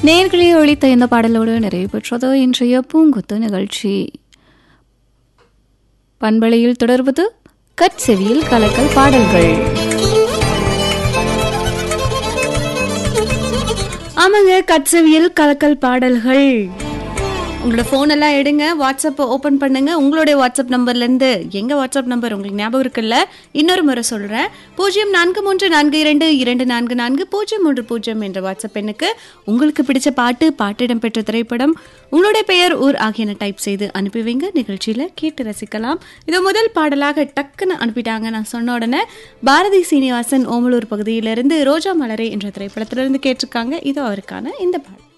நேர்களே ஒழித்த இந்த பாடலோடு நிறைவு பெற்றது இன்றைய பூங்குத்து நிகழ்ச்சி பண்பலையில் தொடர்வது கட்செவியில் கலக்கல் பாடல்கள் ஆமாங்க கட்சவியல் கலக்கல் பாடல்கள் உங்களோட ஃபோன் எல்லாம் எடுங்க வாட்ஸ்அப் ஓப்பன் பண்ணுங்க உங்களுடைய வாட்ஸ்அப் நம்பர்லேருந்து எங்கள் வாட்ஸ்அப் நம்பர் உங்களுக்கு ஞாபகம் இருக்குல்ல இன்னொரு முறை சொல்கிறேன் பூஜ்ஜியம் நான்கு மூன்று நான்கு இரண்டு இரண்டு நான்கு நான்கு பூஜ்ஜியம் மூன்று பூஜ்ஜியம் என்ற வாட்ஸ்அப் எண்ணுக்கு உங்களுக்கு பிடிச்ச பாட்டு பாட்டு இடம்பெற்ற திரைப்படம் உங்களுடைய பெயர் ஊர் ஆகியன டைப் செய்து அனுப்பி வைங்க நிகழ்ச்சியில் கேட்டு ரசிக்கலாம் இது முதல் பாடலாக டக்குன்னு அனுப்பிட்டாங்க நான் சொன்ன உடனே பாரதி சீனிவாசன் ஓமலூர் பகுதியிலிருந்து ரோஜா மலரே என்ற திரைப்படத்திலிருந்து கேட்டிருக்காங்க இது அவருக்கான இந்த பாடல்